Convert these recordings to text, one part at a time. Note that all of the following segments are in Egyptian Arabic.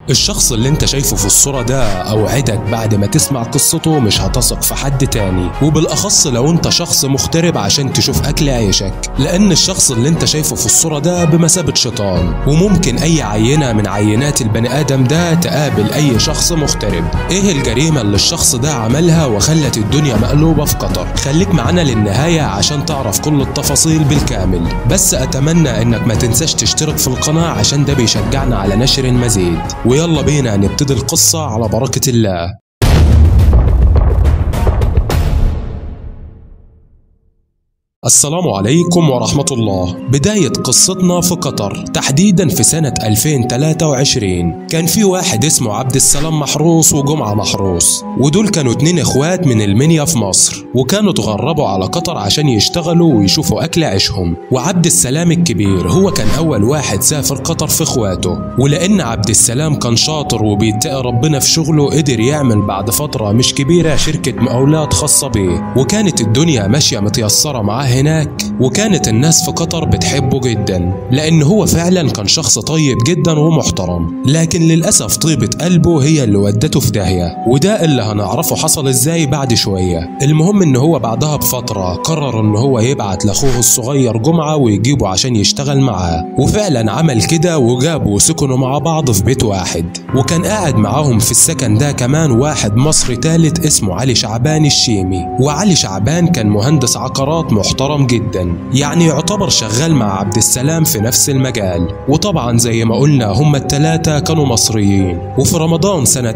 الشخص اللي انت شايفه في الصورة ده أوعدك بعد ما تسمع قصته مش هتثق في حد تاني وبالأخص لو انت شخص مغترب عشان تشوف أكل عيشك لأن الشخص اللي انت شايفه في الصورة ده بمثابة شيطان وممكن أي عينة من عينات البني آدم ده تقابل أي شخص مغترب ايه الجريمة اللي الشخص ده عملها وخلت الدنيا مقلوبة في قطر خليك معانا للنهاية عشان تعرف كل التفاصيل بالكامل بس أتمنى انك ما تنساش تشترك في القناة عشان ده بيشجعنا على نشر المزيد ويلا بينا نبتدي القصة على بركة الله السلام عليكم ورحمة الله بداية قصتنا في قطر تحديدا في سنة 2023 كان في واحد اسمه عبد السلام محروس وجمعة محروس ودول كانوا اتنين اخوات من المنيا في مصر وكانوا اتغربوا على قطر عشان يشتغلوا ويشوفوا أكل عيشهم وعبد السلام الكبير هو كان أول واحد سافر قطر في اخواته ولأن عبد السلام كان شاطر وبيتقي ربنا في شغله قدر يعمل بعد فترة مش كبيرة شركة مقاولات خاصة بيه وكانت الدنيا ماشية متيسرة معاه هناك وكانت الناس في قطر بتحبه جدا لأن هو فعلا كان شخص طيب جدا ومحترم لكن للأسف طيبة قلبه هي اللي ودته في داهية وده اللي هنعرفه حصل ازاي بعد شوية المهم ان هو بعدها بفترة قرر ان هو يبعت لاخوه الصغير جمعة ويجيبه عشان يشتغل معاه وفعلا عمل كده وجابه وسكنوا مع بعض في بيت واحد وكان قاعد معاهم في السكن ده كمان واحد مصري تالت اسمه علي شعبان الشيمي وعلي شعبان كان مهندس عقارات محترم جدا يعني يعتبر شغال مع عبد السلام في نفس المجال وطبعا زي ما قلنا هما التلاتة كانوا مصريين وفي رمضان سنة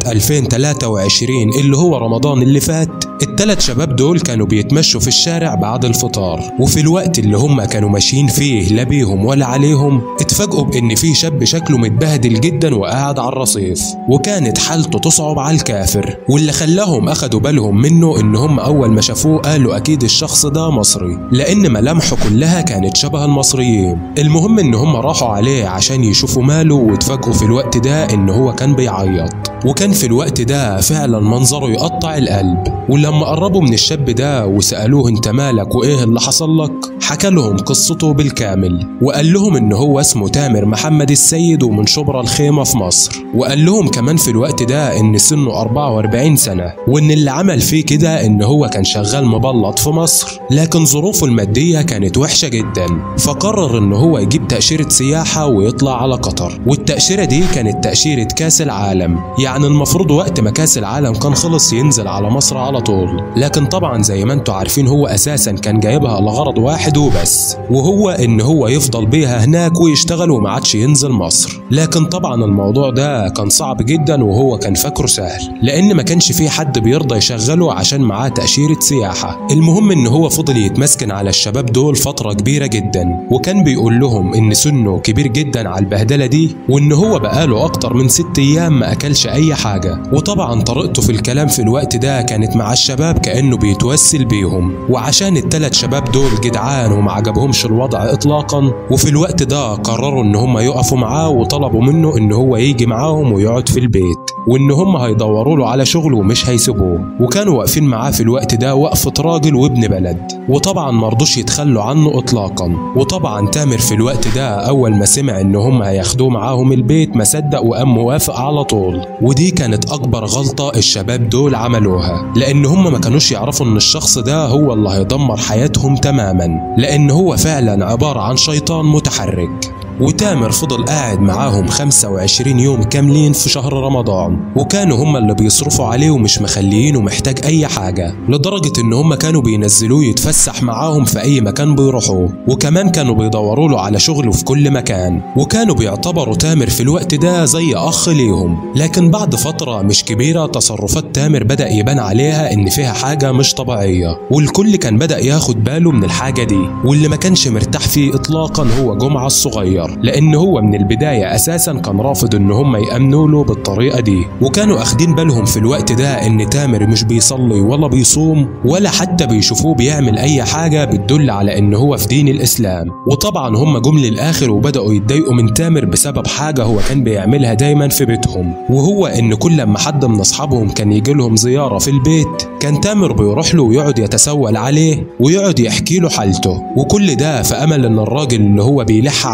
2023 اللي هو رمضان اللي فات التلات شباب دول كانوا بيتمشوا في الشارع بعد الفطار وفي الوقت اللي هم كانوا ماشيين فيه لا بيهم ولا عليهم اتفاجئوا بان في شاب شكله متبهدل جدا وقاعد على الرصيف وكانت حالته تصعب على الكافر واللي خلاهم اخدوا بالهم منه ان هم اول ما شافوه قالوا اكيد الشخص ده مصري لان ملامحه كلها كانت شبه المصريين المهم ان هم راحوا عليه عشان يشوفوا ماله واتفاجئوا في الوقت ده ان هو كان بيعيط وكان في الوقت ده فعلا منظره يقطع القلب ولما قربوا من الشاب ده وسألوه انت مالك وايه اللي حصل لك حكى لهم قصته بالكامل وقال لهم ان هو اسمه تامر محمد السيد ومن شبرا الخيمة في مصر وقال لهم كمان في الوقت ده ان سنه 44 سنة وان اللي عمل فيه كده ان هو كان شغال مبلط في مصر لكن ظروفه المادية كانت وحشة جدا فقرر ان هو يجيب تأشيرة سياحة ويطلع على قطر والتأشيرة دي كانت تأشيرة كاس العالم يعني المفروض وقت ما كاس العالم كان خلص ينزل على مصر على طول لكن طبعا زي ما انتوا عارفين هو اساسا كان جايبها لغرض واحد وبس وهو ان هو يفضل بيها هناك ويشتغل وما عادش ينزل مصر لكن طبعا الموضوع ده كان صعب جدا وهو كان فاكره سهل لان ما كانش فيه حد بيرضى يشغله عشان معاه تأشيرة سياحة المهم ان هو فضل يتمسكن على الشباب دول فترة كبيرة جدا وكان بيقول لهم ان سنه كبير جدا على البهدلة دي وان هو بقاله اكتر من ست ايام ما اكلش اي حاجة وطبعا طريقته في الكلام في الوقت ده كانت مع الشباب كأنه بيتوسل بيهم وعشان التلات شباب دول جدعان وما عجبهمش الوضع اطلاقا وفي الوقت ده قرروا ان هم يقفوا معاه وطلبوا منه ان هو يجي معاهم ويقعد في البيت وان هم هيدوروا له على شغل ومش هيسيبوه وكانوا واقفين معاه في الوقت ده وقفة راجل وابن بلد وطبعا مرضوش يتخلوا عنه اطلاقا وطبعا تامر في الوقت ده اول ما سمع ان هم هياخدوه معاهم البيت ما صدق وقام موافق على طول ودي كانت اكبر غلطة الشباب دول عملوها لان هم ما كانوش يعرفوا ان الشخص ده هو اللي هيدمر حياتهم تماما لان هو فعلا عبارة عن شيطان متحرك وتامر فضل قاعد معاهم 25 يوم كاملين في شهر رمضان وكانوا هم اللي بيصرفوا عليه ومش مخليينه محتاج اي حاجة لدرجة ان هم كانوا بينزلوه يتفسح معاهم في اي مكان بيروحوه وكمان كانوا بيدوروا له على شغله في كل مكان وكانوا بيعتبروا تامر في الوقت ده زي اخ ليهم لكن بعد فترة مش كبيرة تصرفات تامر بدأ يبان عليها ان فيها حاجة مش طبيعية والكل كان بدأ ياخد باله من الحاجة دي واللي ما كانش مرتاح فيه اطلاقا هو جمعة الصغير لان هو من البدايه اساسا كان رافض ان هم يامنوا له بالطريقه دي وكانوا اخدين بالهم في الوقت ده ان تامر مش بيصلي ولا بيصوم ولا حتى بيشوفوه بيعمل اي حاجه بتدل على ان هو في دين الاسلام وطبعا هم جم للاخر وبداوا يتضايقوا من تامر بسبب حاجه هو كان بيعملها دايما في بيتهم وهو ان كل ما حد من اصحابهم كان يجي لهم زياره في البيت كان تامر بيروح له ويقعد يتسول عليه ويقعد يحكي له حالته وكل ده في امل ان الراجل اللي هو بيلح عليه يقول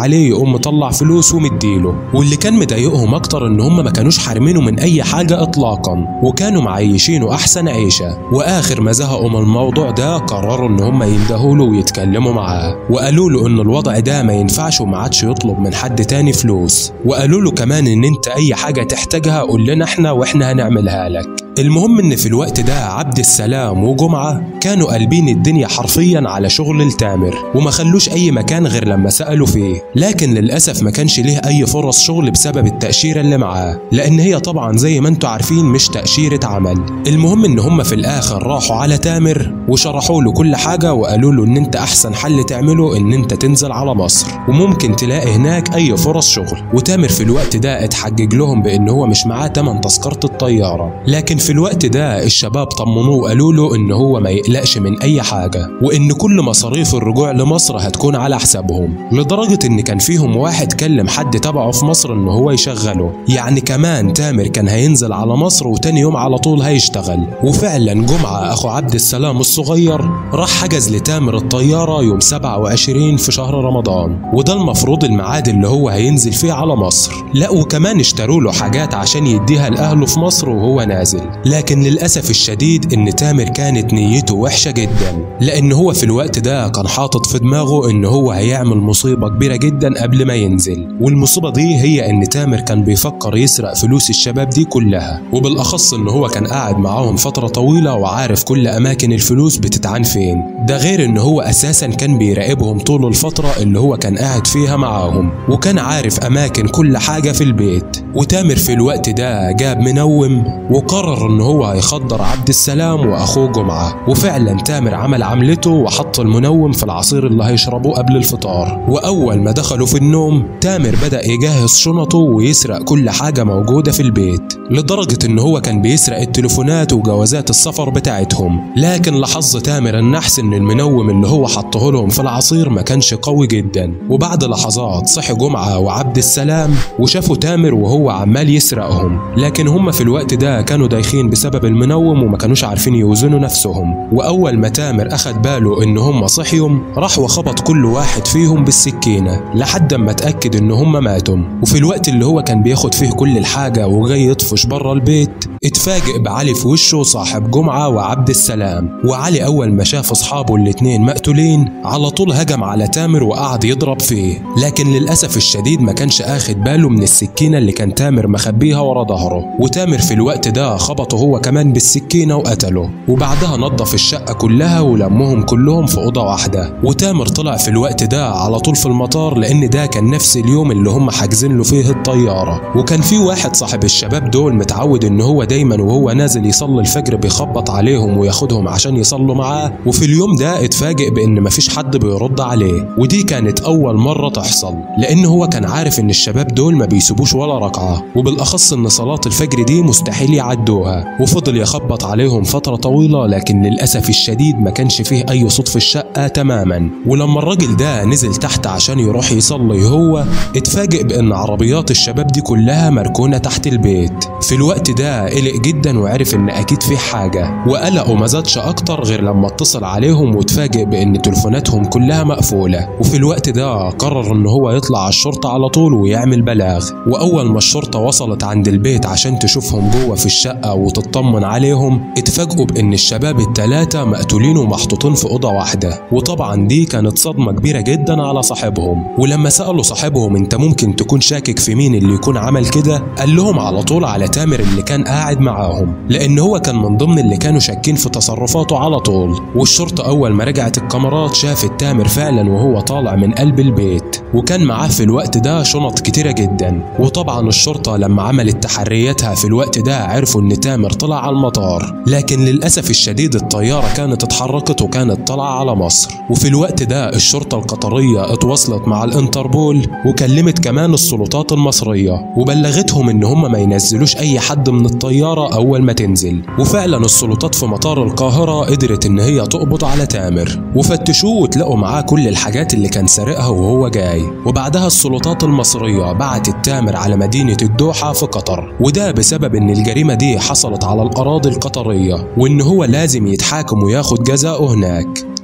يقوم مطلع فلوس ومديله واللي كان مضايقهم اكتر ان هم ما كانوش حارمينه من اي حاجه اطلاقا وكانوا معيشينه احسن عيشه واخر ما زهقوا من الموضوع ده قرروا ان هم يندهوا له ويتكلموا معاه وقالوا له ان الوضع ده ما ينفعش وما عادش يطلب من حد تاني فلوس وقالوا له كمان ان انت اي حاجه تحتاجها قول لنا احنا واحنا هنعملها لك المهم ان في الوقت ده عبد السلام وجمعة كانوا قلبين الدنيا حرفيا على شغل التامر وما خلوش اي مكان غير لما سألوا فيه لكن للأسف ما كانش ليه اي فرص شغل بسبب التأشيرة اللي معاه لان هي طبعا زي ما انتوا عارفين مش تأشيرة عمل المهم ان هم في الاخر راحوا على تامر وشرحوا له كل حاجة وقالوا له ان انت احسن حل تعمله ان انت تنزل على مصر وممكن تلاقي هناك اي فرص شغل وتامر في الوقت ده اتحجج لهم بان هو مش معاه تمن تذكرة الطيارة لكن في الوقت ده الشباب طمنوه وقالوا له ان هو ما يقلقش من اي حاجه وان كل مصاريف الرجوع لمصر هتكون على حسابهم لدرجه ان كان فيهم واحد كلم حد تبعه في مصر ان هو يشغله يعني كمان تامر كان هينزل على مصر وتاني يوم على طول هيشتغل وفعلا جمعه اخو عبد السلام الصغير راح حجز لتامر الطياره يوم 27 في شهر رمضان وده المفروض الميعاد اللي هو هينزل فيه على مصر لا وكمان اشتروا له حاجات عشان يديها لاهله في مصر وهو نازل لكن للأسف الشديد إن تامر كانت نيته وحشة جدا لأن هو في الوقت ده كان حاطط في دماغه إن هو هيعمل مصيبة كبيرة جدا قبل ما ينزل والمصيبة دي هي إن تامر كان بيفكر يسرق فلوس الشباب دي كلها وبالأخص إن هو كان قاعد معاهم فترة طويلة وعارف كل أماكن الفلوس بتتعان فين ده غير إن هو أساسا كان بيراقبهم طول الفترة اللي هو كان قاعد فيها معاهم وكان عارف أماكن كل حاجة في البيت وتامر في الوقت ده جاب منوم وقرر ان هو هيخدر عبد السلام واخوه جمعه وفعلا تامر عمل عملته وحط المنوم في العصير اللي هيشربوه قبل الفطار واول ما دخلوا في النوم تامر بدا يجهز شنطه ويسرق كل حاجه موجوده في البيت لدرجه ان هو كان بيسرق التليفونات وجوازات السفر بتاعتهم لكن لحظ تامر النحس ان المنوم اللي هو حطه لهم في العصير ما كانش قوي جدا وبعد لحظات صحي جمعه وعبد السلام وشافوا تامر وهو عمال يسرقهم لكن هم في الوقت ده كانوا دايخين بسبب المنوم وما كانوش عارفين يوزنوا نفسهم واول ما تامر اخد باله ان هم صحيهم راح وخبط كل واحد فيهم بالسكينه لحد ما اتاكد ان هم ماتوا وفي الوقت اللي هو كان بياخد فيه كل الحاجه وجاي يطفش بره البيت اتفاجئ بعلي في وشه صاحب جمعة وعبد السلام وعلي أول ما شاف أصحابه الاتنين مقتولين على طول هجم على تامر وقعد يضرب فيه لكن للأسف الشديد ما كانش آخد باله من السكينة اللي كان تامر مخبيها ورا ظهره وتامر في الوقت ده خبطه هو كمان بالسكينة وقتله وبعدها نظف الشقة كلها ولمهم كلهم في أوضة واحدة وتامر طلع في الوقت ده على طول في المطار لأن ده كان نفس اليوم اللي هم حاجزين له فيه الطيارة وكان في واحد صاحب الشباب دول متعود إن هو دايما وهو نازل يصلي الفجر بيخبط عليهم وياخدهم عشان يصلوا معاه وفي اليوم ده اتفاجئ بإن مفيش حد بيرد عليه ودي كانت أول مرة تحصل لأن هو كان عارف إن الشباب دول ما بيسيبوش ولا ركعة وبالأخص إن صلاة الفجر دي مستحيل يعدوها وفضل يخبط عليهم فترة طويلة لكن للأسف الشديد ما كانش فيه أي صوت في الشقة تماما ولما الراجل ده نزل تحت عشان يروح يصلي هو اتفاجئ بأن عربيات الشباب دي كلها مركونة تحت البيت في الوقت ده قلق جدا وعرف ان اكيد في حاجة وقلقه ما زادش اكتر غير لما اتصل عليهم واتفاجئ بان تليفوناتهم كلها مقفولة وفي الوقت ده قرر ان هو يطلع على الشرطة على طول ويعمل بلاغ واول ما الشرطة وصلت عند البيت عشان تشوفهم جوه في الشقة وتطمن عليهم اتفاجئوا بان الشباب التلاتة مقتولين ومحطوطين في اوضة واحدة وطبعا دي كانت صدمة كبيرة جدا على صاحبهم ولما سألوا صاحبهم انت ممكن تكون شاكك في مين اللي يكون عمل كده قال لهم على طول على تامر اللي كان قاعد معاهم لان هو كان من ضمن اللي كانوا شاكين في تصرفاته على طول والشرطة اول ما رجعت الكاميرات شافت تامر فعلا وهو طالع من قلب البيت وكان معاه في الوقت ده شنط كتيرة جدا وطبعا الشرطة لما عملت تحرياتها في الوقت ده عرفوا ان تامر طلع على المطار لكن للأسف الشديد الطيارة كانت اتحركت وكانت طالعة على مصر وفي الوقت ده الشرطة القطرية اتواصلت مع الانتربول وكلمت كمان السلطات المصرية وبلغتهم ان هم ما ينزلوش اي حد من الطيارة اول ما تنزل وفعلا السلطات في مطار القاهرة قدرت ان هي تقبض على تامر وفتشوه وتلاقوا معاه كل الحاجات اللي كان سارقها وهو جاي وبعدها السلطات المصرية بعتت تامر على مدينة الدوحة في قطر وده بسبب ان الجريمة دي حصلت على الاراضي القطرية وان هو لازم يتحاكم وياخد جزاءه هناك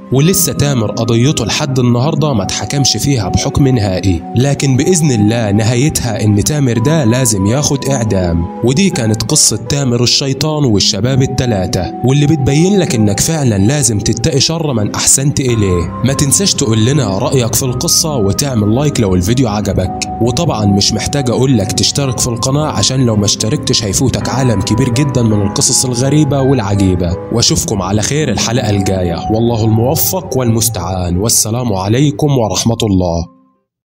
ولسه تامر قضيته لحد النهارده ما اتحكمش فيها بحكم نهائي لكن باذن الله نهايتها ان تامر ده لازم ياخد اعدام ودي كانت قصه تامر الشيطان والشباب الثلاثه واللي بتبين لك انك فعلا لازم تتقي شر من احسنت اليه ما تنساش تقول لنا رايك في القصه وتعمل لايك لو الفيديو عجبك وطبعا مش محتاج اقول لك تشترك في القناه عشان لو ما اشتركتش هيفوتك عالم كبير جدا من القصص الغريبه والعجيبه واشوفكم على خير الحلقه الجايه والله الموفق والمستعان والسلام عليكم ورحمه الله